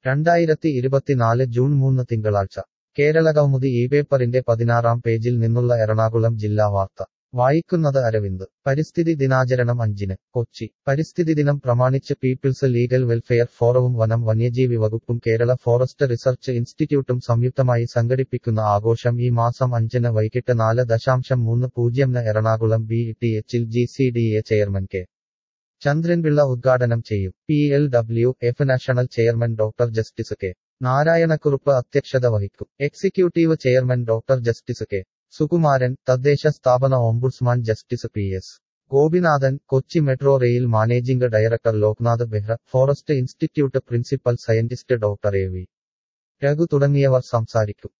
രണ്ടായിരത്തി ഇരുപത്തിനാല് ജൂൺ മൂന്ന് തിങ്കളാഴ്ച കേരളകൗമുദി ഈ പേപ്പറിന്റെ പതിനാറാം പേജിൽ നിന്നുള്ള എറണാകുളം ജില്ലാ വാർത്ത വായിക്കുന്നത് അരവിന്ദ് പരിസ്ഥിതി ദിനാചരണം അഞ്ചിന് കൊച്ചി പരിസ്ഥിതി ദിനം പ്രമാണിച്ച് പീപ്പിൾസ് ലീഗൽ വെൽഫെയർ ഫോറവും വനം വന്യജീവി വകുപ്പും കേരള ഫോറസ്റ്റ് റിസർച്ച് ഇൻസ്റ്റിറ്റ്യൂട്ടും സംയുക്തമായി സംഘടിപ്പിക്കുന്ന ആഘോഷം ഈ മാസം അഞ്ചിന് വൈകിട്ട് നാല് ദശാംശം മൂന്ന് പൂജ്യംന് എറണാകുളം ബി ടി എച്ചിൽ G C D A chairman K Chandranpillai ഉദ്ഘാടനം ചെയ്യും P L W F national chairman doctor justice K Narayanakurup അധ്യക്ഷത വഹിക്കും executive chairman doctor justice K Sukumaran തദ്ദേശ സ്ഥാപന ombudsman justice P S Gopinathan Kochi metro rail managing director Loknath Behera forest institute principal scientist doctor A V Raghu തുടങ്ങിയവർ സംസാരിക്കും